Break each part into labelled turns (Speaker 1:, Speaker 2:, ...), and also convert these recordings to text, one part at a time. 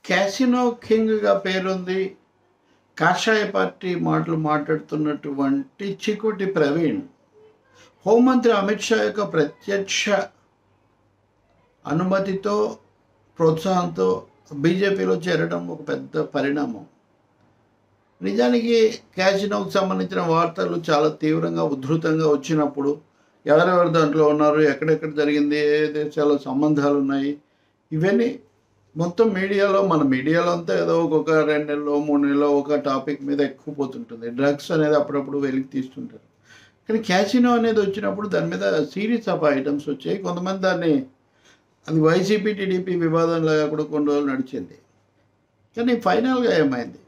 Speaker 1: casino కింగ్గా పేరుంది కాషాయ party మాటలు మాట్లాడుతున్నటువంటి చికోటి ప్రవీణ్ హోంమంత్రి అమిత్ షా యొక్క ప్రత్యక్ష అనుమతితో ప్రోత్సాహంతో బీజేపీలో చేరడం ఒక పెద్ద పరిణామం నిజానికి క్యాసినోకి సంబంధించిన వార్తలు చాలా తీవ్రంగా ఉధృతంగా వచ్చినప్పుడు ఎవరెవరు దాంట్లో ఉన్నారు ఎక్కడెక్కడ జరిగింది ఏ దేశాల సంబంధాలు ఉన్నాయి ఇవన్నీ మొత్తం మీడియాలో మన మీడియాలో అంతా ఏదో ఒక్కొక్క రెండు నెలలో మూడు నెలలో ఒక టాపిక్ మీద ఎక్కువ పోతుంటుంది డ్రగ్స్ అనేది అప్పుడప్పుడు వెలికి తీస్తుంటారు కానీ క్యాసినో అనేది వచ్చినప్పుడు దాని మీద సిరీస్ ఆఫ్ ఐటమ్స్ వచ్చాయి కొంతమంది దాన్ని అది వైసీపీ టీడీపీ వివాదంలాగా కూడా కొన్ని రోజులు నడిచింది కానీ ఫైనల్గా ఏమైంది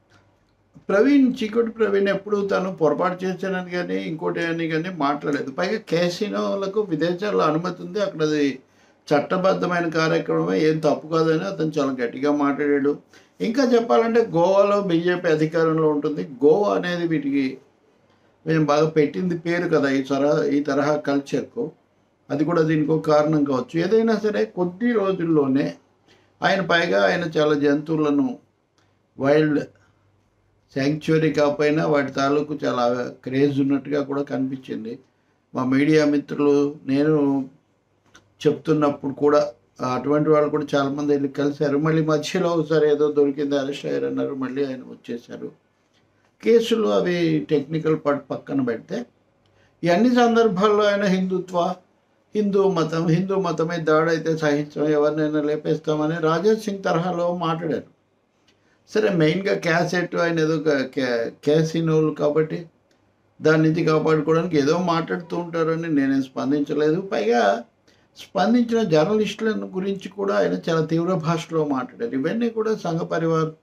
Speaker 1: ప్రవీణ్ చీకటి ప్రవీణ్ ఎప్పుడు తను పొరపాటు చేశానని కానీ ఇంకోటి అని కానీ మాట్లాడలేదు పైగా క్యాసినోలకు విదేశాల్లో అనుమతి ఉంది అక్కడ అది చట్టబద్ధమైన కార్యక్రమమే ఏం తప్పు కాదని అతను చాలా గట్టిగా మాట్లాడాడు ఇంకా చెప్పాలంటే గోవాలో బీజేపీ అధికారంలో ఉంటుంది గోవా అనేది వీటికి మేము బాగా పెట్టింది పేరు కదా ఈ తరహా ఈ తరహా కల్చర్కు అది కూడా దీనికి ఒక కారణం కావచ్చు ఏదైనా సరే కొద్ది రోజుల్లోనే ఆయన పైగా ఆయన చాలా జంతువులను వైల్డ్ శాంక్చురీ కాకపోయినా వాటి తాలూకు చాలా క్రేజ్ ఉన్నట్టుగా కూడా కనిపించింది మా మీడియా మిత్రులు నేను చెప్తున్నప్పుడు కూడా అటువంటి వాళ్ళు కూడా చాలామంది వెళ్ళి కలిశారు మళ్ళీ మధ్యలో ఒకసారి ఏదో దొరికింది అరెస్ట్ అయ్యారు అన్నారు మళ్ళీ ఆయన వచ్చేసారు కేసులు అవి టెక్నికల్ పార్ట్ పక్కన పెడితే ఈ అన్ని సందర్భాల్లో ఆయన హిందుత్వ హిందూ మతం హిందూ మతమే దాడైతే సహించం ఎవరినైనా లేపేస్తామని రాజేష్ సింగ్ తరహాలో మాట్లాడారు సరే మెయిన్గా క్యాసెట్ ఆయన ఏదో క్యాసినోలు కాబట్టి దాని నుంచి కాపాడుకోవడానికి ఏదో మాట్లాడుతూ ఉంటారని నేనేం స్పందించలేదు పైగా స్పందించిన జర్నలిస్టుల గురించి కూడా ఆయన చాలా తీవ్ర భాషలో మాట్లాడారు ఇవన్నీ కూడా సంఘ పరివార్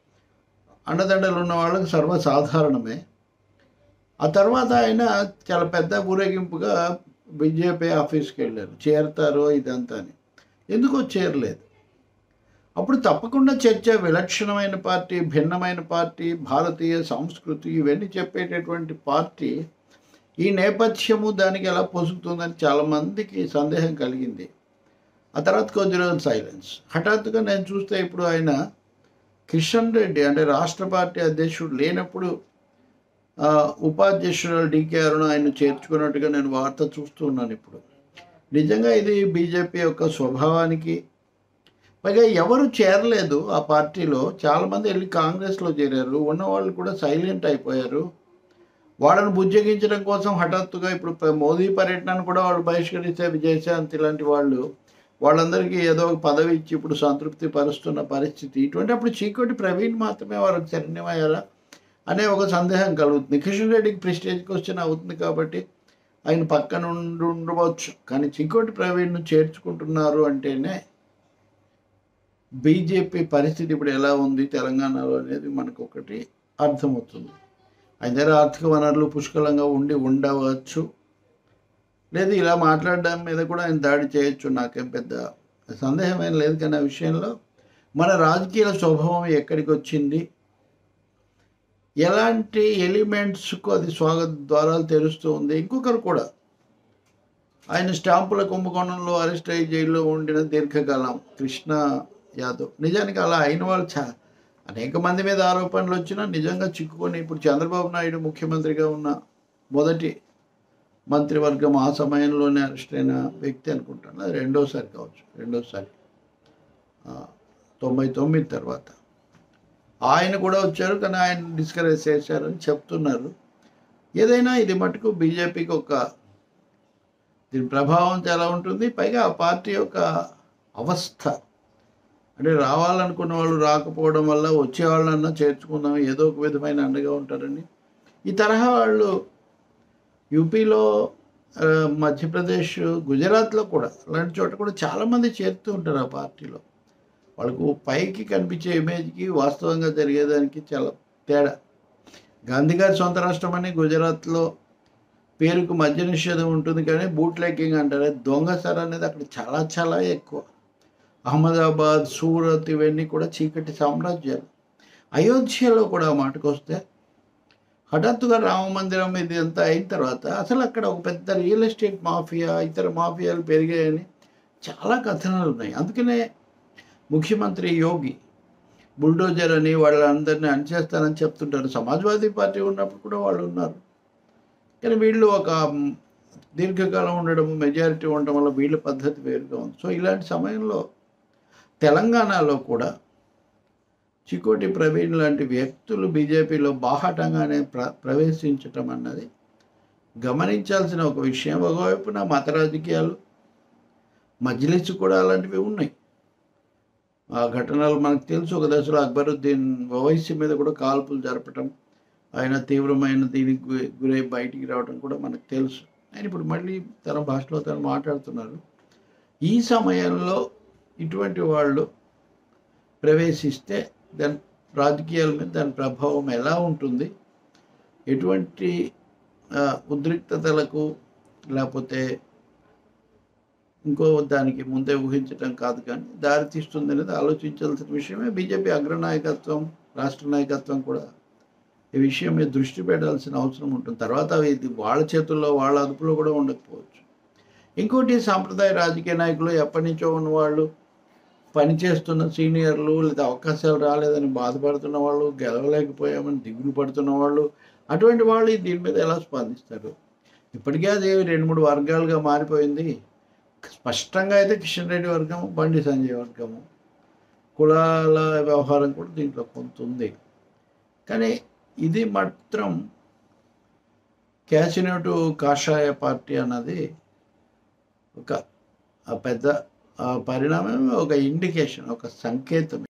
Speaker 1: అండదండలు ఉన్న వాళ్ళకి సర్వసాధారణమే ఆ తర్వాత ఆయన చాలా పెద్ద ఊరేగింపుగా బీజేపీ ఆఫీస్కి వెళ్ళారు చేరతారో ఇదంతా అని ఎందుకో చేరలేదు అప్పుడు తప్పకుండా చర్చ విలక్షణమైన పార్టీ భిన్నమైన పార్టీ భారతీయ సంస్కృతి ఇవన్నీ చెప్పేటటువంటి పార్టీ ఈ నేపథ్యము దానికి ఎలా పొసుగుతుందని చాలామందికి సందేహం కలిగింది ఆ తర్వాత కొద్ది రోజులు సైలెన్స్ హఠాత్తుగా నేను చూస్తే ఇప్పుడు ఆయన కిషన్ రెడ్డి అంటే రాష్ట్ర పార్టీ అధ్యక్షుడు లేనప్పుడు ఉపాధ్యక్షుడు డీకే అరుణ ఆయన చేర్చుకున్నట్టుగా నేను వార్త చూస్తున్నాను ఇప్పుడు నిజంగా ఇది బీజేపీ యొక్క స్వభావానికి పైగా ఎవరు చేరలేదు ఆ పార్టీలో చాలామంది వెళ్ళి కాంగ్రెస్లో చేరారు ఉన్నవాళ్ళు కూడా సైలెంట్ అయిపోయారు వాళ్ళని బుజ్జగించడం కోసం హఠాత్తుగా ఇప్పుడు మోదీ పర్యటనను కూడా వాళ్ళు బహిష్కరిస్తే విజయశాంతి లాంటి వాళ్ళు వాళ్ళందరికీ ఏదో ఒక పదవి ఇచ్చి ఇప్పుడు సంతృప్తి పరుస్తున్న పరిస్థితి ఇటువంటి అప్పుడు చీకటి ప్రవీణ్ మాత్రమే వారికి శరణ్యమయ్యారా అనే ఒక సందేహం కలుగుతుంది కిషన్ రెడ్డికి ప్రెస్టేజ్ క్వశ్చన్ అవుతుంది కాబట్టి ఆయన పక్కన ఉండి ఉండవచ్చు కానీ చికోటి ప్రవీణ్ను చేర్చుకుంటున్నారు అంటేనే బీజేపీ పరిస్థితి ఇప్పుడు ఎలా ఉంది తెలంగాణలో అనేది మనకు ఒకటి అర్థమవుతుంది ఆయన దగ్గర ఆర్థిక వనరులు పుష్కలంగా ఉండి ఉండవచ్చు లేదు ఇలా మాట్లాడడం మీద కూడా ఆయన దాడి చేయొచ్చు నాకేం పెద్ద సందేహం ఏం లేదు కానీ ఆ విషయంలో మన రాజకీయ స్వభావం ఎక్కడికి వచ్చింది ఎలాంటి ఎలిమెంట్స్కు అది స్వాగత ద్వారాలు తెరుస్తూ ఉంది ఇంకొకరు కూడా ఆయన స్టాంపుల కుంభకోణంలో అరెస్ట్ అయ్యి జైల్లో ఉండిన దీర్ఘకాలం కృష్ణ యాదవ్ నిజానికి అలా అయిన వాళ్ళు చా అనేక మంది మీద ఆరోపణలు వచ్చినా నిజంగా చిక్కుకొని ఇప్పుడు చంద్రబాబు నాయుడు ముఖ్యమంత్రిగా ఉన్న మొదటి మంత్రివర్గం ఆ సమయంలోనే అరెస్ట్ అయిన వ్యక్తి అనుకుంటాను అది రెండోసారి కావచ్చు రెండోసారి తొంభై తొమ్మిది తర్వాత ఆయన కూడా వచ్చారు కానీ ఆయన డిస్కరేజ్ చేశారని చెప్తున్నారు ఏదైనా ఇది మటుకు బీజేపీకి ఒక దీని ప్రభావం చాలా ఉంటుంది పైగా ఆ పార్టీ యొక్క అవస్థ అంటే రావాలనుకున్న వాళ్ళు రాకపోవడం వల్ల వచ్చే వాళ్ళన్నా చేర్చుకుందాం ఏదో ఒక విధమైన అండగా ఉంటారని ఈ తరహా వాళ్ళు యూపీలో మధ్యప్రదేశ్ గుజరాత్లో కూడా అలాంటి చోట కూడా చాలామంది చేరుతూ ఉంటారు ఆ పార్టీలో వాళ్ళకు పైకి కనిపించే ఇమేజ్కి వాస్తవంగా జరిగేదానికి చాలా తేడా గాంధీ గారి సొంత రాష్ట్రం అని గుజరాత్లో పేరుకు మద్య నిషేధం ఉంటుంది కానీ బూట్ లెక్కింగ్ అంటారు దొంగసార్ అనేది అక్కడ చాలా చాలా ఎక్కువ అహ్మదాబాద్ సూరత్ ఇవన్నీ కూడా చీకటి సామ్రాజ్యాలు అయోధ్యలో కూడా మాటకు వస్తే హఠాత్తుగా రామ మందిరం ఇది అంతా అయిన తర్వాత అసలు అక్కడ ఒక పెద్ద రియల్ ఎస్టేట్ మాఫియా ఇతర మాఫియాలు పెరిగాయని చాలా కథనాలు ఉన్నాయి అందుకనే ముఖ్యమంత్రి యోగి బుల్డోజర్ అని వాళ్ళందరినీ అణచేస్తానని చెప్తుంటారు సమాజ్వాదీ పార్టీ ఉన్నప్పుడు కూడా వాళ్ళు ఉన్నారు కానీ వీళ్ళు ఒక మ్, దీర్ఘకాలం ఉండడం మెజారిటీ ఉండడం వల్ల వీళ్ళ పద్ధతి వేరుగా ఉంది సో ఇలాంటి సమయంలో తెలంగాణలో కూడా చికోటి ప్రవీణ్ లాంటి వ్యక్తులు బీజేపీలో బాహాటంగానే ప్ర ప్రవేశించటం అన్నది గమనించాల్సిన ఒక విషయం ఒకవైపున మత రాజకీయాలు మజ్లిస్ కూడా అలాంటివి ఉన్నాయి ఆ ఘటనలు మనకు తెలుసు ఒక దశలో అక్బరుద్దీన్ ఓవైసీ మీద కూడా కాల్పులు జరపటం ఆయన తీవ్రమైన దీనికి గు- గురై బయటికి రావడం కూడా మనకు తెలుసు ఆయన ఇప్పుడు మళ్ళీ తన భాషలో తను మాట్లాడుతున్నారు ఈ సమయంలో ఇటువంటి వాళ్ళు ప్రవేశిస్తే దాని రాజకీయాల మీద దాని ప్రభావం ఎలా ఉంటుంది ఎటువంటి ఆ, ఉద్రిక్తతలకు లేకపోతే ఇంకో దానికి ముందే ఊహించడం కాదు కానీ దారి తీస్తుంది అనేది ఆలోచించాల్సిన విషయమే బీజేపీ అగ్రనాయకత్వం రాష్ట్ర నాయకత్వం కూడా ఈ విషయం మీద దృష్టి పెట్టాల్సిన అవసరం ఉంటుంది తర్వాత అవి ఇది వాళ్ళ చేతుల్లో వాళ్ళ అదుపులో కూడా ఉండకపోవచ్చు ఇంకోటి సాంప్రదాయ రాజకీయ నాయకులు ఎప్పటి నుంచో ఉన్న వాళ్ళు పనిచేస్తున్న సీనియర్లు లేదా అవకాశాలు రాలేదని బాధపడుతున్న వాళ్ళు గెలవలేకపోయామని దిగులు పడుతున్న వాళ్ళు అటువంటి వాళ్ళు దీని మీద ఎలా స్పందిస్తారు ఇప్పటికే అది రెండు మూడు వర్గాలుగా మారిపోయింది స్పష్టంగా అయితే కిషన్ రెడ్డి వర్గము బండి సంజయ్ వర్గము కులాల వ్యవహారం కూడా దీంట్లో కొంత ఉంది కానీ ఇది మాత్రం క్యాసినోటు కాషాయ పార్టీ అన్నది ఒక ఆ పెద్ద ఆ పరిణామం ఒక ఇండికేషన్ ఒక సంకేతం